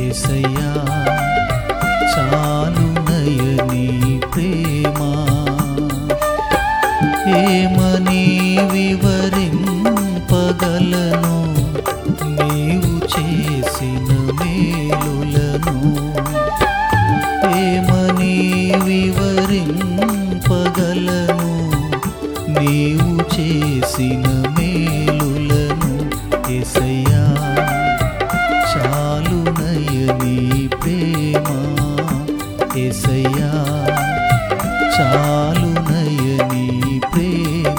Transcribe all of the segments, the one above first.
ఏసయ్యా చాలునయని ప్రేమ ఏమని వివరింపగలను నీవు చేసిన మేలులను ఏమని వివరింపగలను నీవు చేసిన మేలులను ఎసయ్యా చాలునయని ప్రేమ ఎసయ్యా చాలునయని ప్రేమ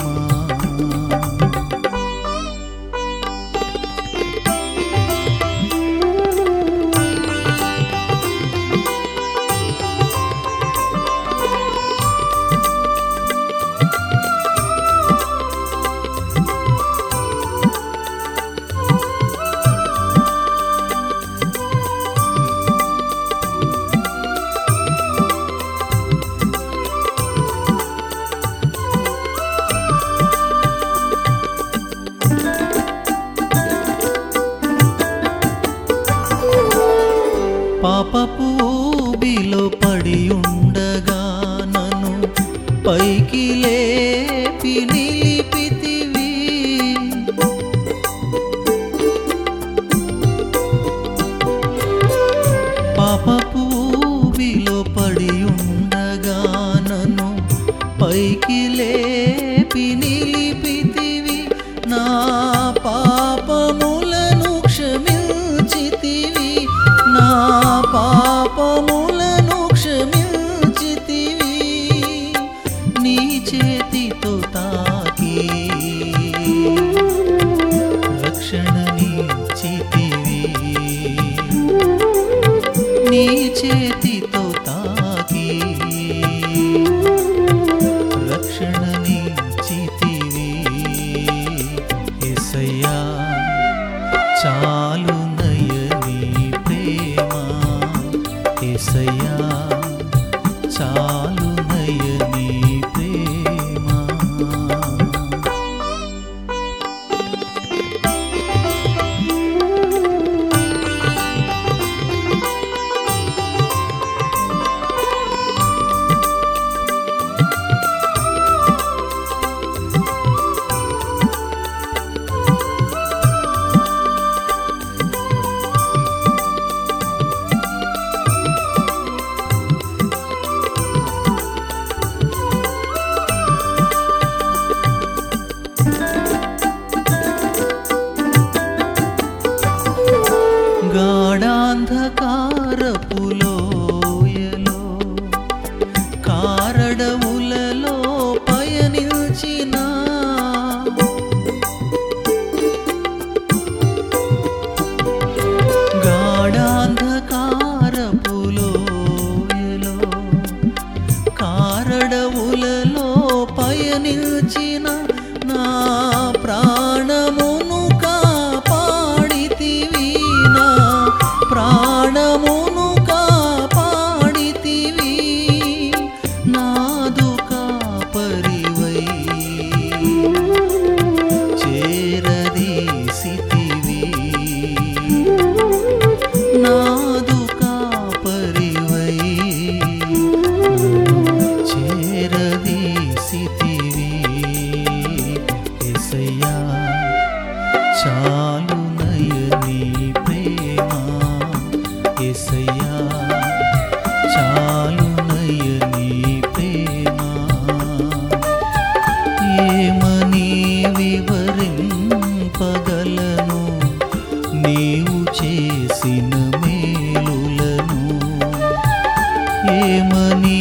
పాపపు ఊబిలో పడి ఉండగా నన్ను పైకి లేపి నిలిపితివి పాపపు ఊబిలో పడి ఉండగా నన్ను పైకి లేపి నిలిపితివి నా పాపములను క్షమించితివి నా పాపములను క్షమించితివి నీ చేతితో తాకి రక్షణనిచ్చితివి నీ చేతితో తాకి రక్షణనిచ్చితివి ఎసయ్యా చాలు నయని ప్రేమ ఎసయ్యా చాలు నయని ప్రేమ గాఢాంధకారపులోయలో కారడవులలో పయనించిన గాఢాంధకారపులోయలో కారడవులలో పయనించిన నా ప్రాణమును కాపాడితివి నా ప్రాణమును కాపాడితివి నాదు కాపరివై చేరదీసితివి నాదు కాపరివై చేరదీసితివి ఎసయ్యా చాలు నయని ప్రేమ ఎసయ్యా చాలు నయని ప్రేమ ఏమని వివరింపగలను నీవు చేసిన మేలులను ఏమని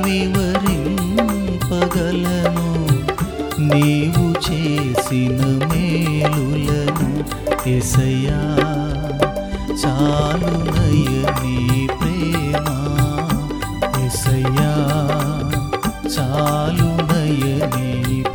వివరింపగలను నీవు చేసిన మేలులను ఎసయ్యా చాలు నయని ప్రేమ ఎసయ్యా చాలు నయని